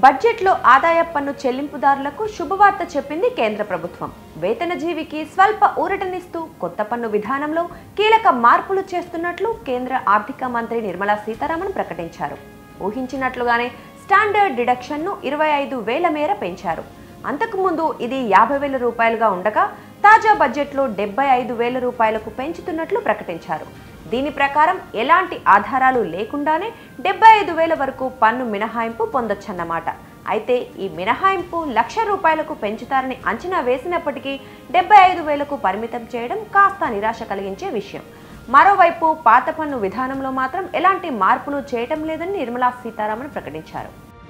బడ్జెట్లో ఆదాయ పన్ను చెల్లింపుదారులకు శుభవార్త చెప్పింది కేంద్ర ప్రభుత్వం వేతనజీవికి స్వల్ప ఊరటనిస్తూ కొత్త పన్ను విధానంలో కీలక మార్పులు చేస్తున్నట్లు కేంద్ర ఆర్థిక మంత్రి నిర్మలా సీతారామన్ ప్రకటించారు ఊహించినట్లుగానే స్టాండర్డ్ డిడక్షన్ను ఇరవై ఐదు వేల మేర పెంచారు అంతకుముందు ఇది యాభై వేల రూపాయలుగా ఉండగా తాజా బడ్జెట్లో డెబ్బై ఐదు వేల రూపాయలకు పెంచుతున్నట్లు ప్రకటించారు దీని ప్రకారం ఎలాంటి ఆధారాలు లేకుండానే డెబ్బై ఐదు వేల వరకు పన్ను మినహాయింపు పొందొచ్చన్నమాట అయితే ఈ మినహాయింపు లక్ష రూపాయలకు పెంచుతారని అంచనా వేసినప్పటికీ డెబ్బై ఐదు వేలకు పరిమితం చేయడం కాస్త నిరాశ కలిగించే విషయం మరోవైపు పాత పన్ను విధానంలో మాత్రం ఎలాంటి మార్పులు చేయటం లేదని నిర్మలా సీతారామన్ ప్రకటించారు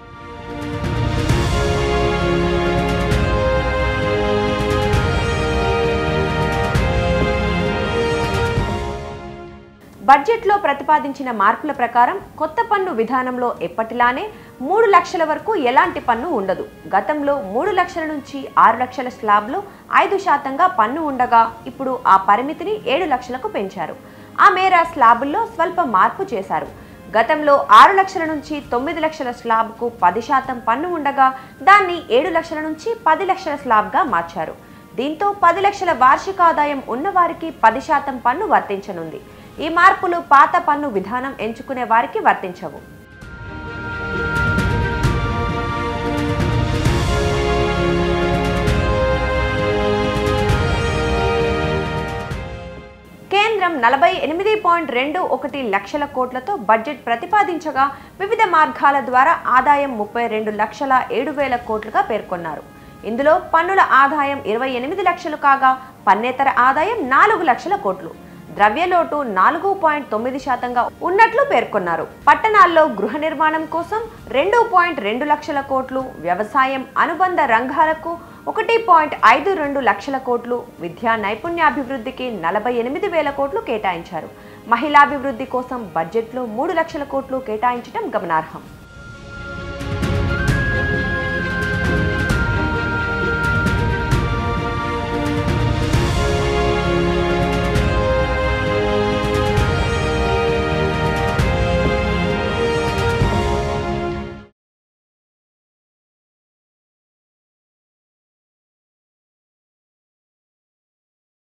బడ్జెట్లో ప్రతిపాదించిన మార్పుల ప్రకారం కొత్త పన్ను విధానంలో ఎప్పటిలానే మూడు లక్షల వరకు ఎలాంటి పన్ను ఉండదు గతంలో మూడు లక్షల నుంచి ఆరు లక్షల స్లాబ్లో ఐదు శాతంగా పన్ను ఉండగా ఇప్పుడు ఆ పరిమితిని ఏడు లక్షలకు పెంచారు ఆ మేర స్లాబుల్లో స్వల్ప మార్పు చేశారు గతంలో ఆరు లక్షల నుంచి తొమ్మిది లక్షల స్లాబ్కు పది శాతం పన్ను ఉండగా దాన్ని ఏడు లక్షల నుంచి పది లక్షల స్లాబ్గా మార్చారు దీంతో పది లక్షల వార్షిక ఆదాయం ఉన్నవారికి పది శాతం పన్ను వర్తించనుంది ఈ మార్పులు పాత పన్ను విధానం ఎంచుకునే వారికి వర్తించవు కేంద్రం నలభై ఎనిమిది పాయింట్ రెండు ఒకటి లక్షల కోట్లతో బడ్జెట్ ప్రతిపాదించగా వివిధ మార్గాల ద్వారా ఆదాయం ముప్పై రెండు లక్షల ఏడు వేల కోట్లుగా పేర్కొన్నారు ఇందులో పన్నుల ఆదాయం ఇరవై ఎనిమిది లక్షలు కాగా పన్నేతర ఆదాయం నాలుగు లక్షల కోట్లు ద్రవ్యలోటు నాలుగు పాయింట్ తొమ్మిది శాతంగా ఉన్నట్లు పేర్కొన్నారు పట్టణాల్లో గృహ నిర్మాణం కోసం రెండు పాయింట్ రెండు లక్షల కోట్లు వ్యవసాయం అనుబంధ రంగాలకు ఒకటి పాయింట్ ఐదు రెండు లక్షల కోట్లు విద్యా నైపుణ్యాభివృద్ధికి నలభై ఎనిమిది వేల కోట్లు కేటాయించారు మహిళాభివృద్ధి కోసం బడ్జెట్లో మూడు లక్షల కోట్లు కేటాయించడం గమనార్హం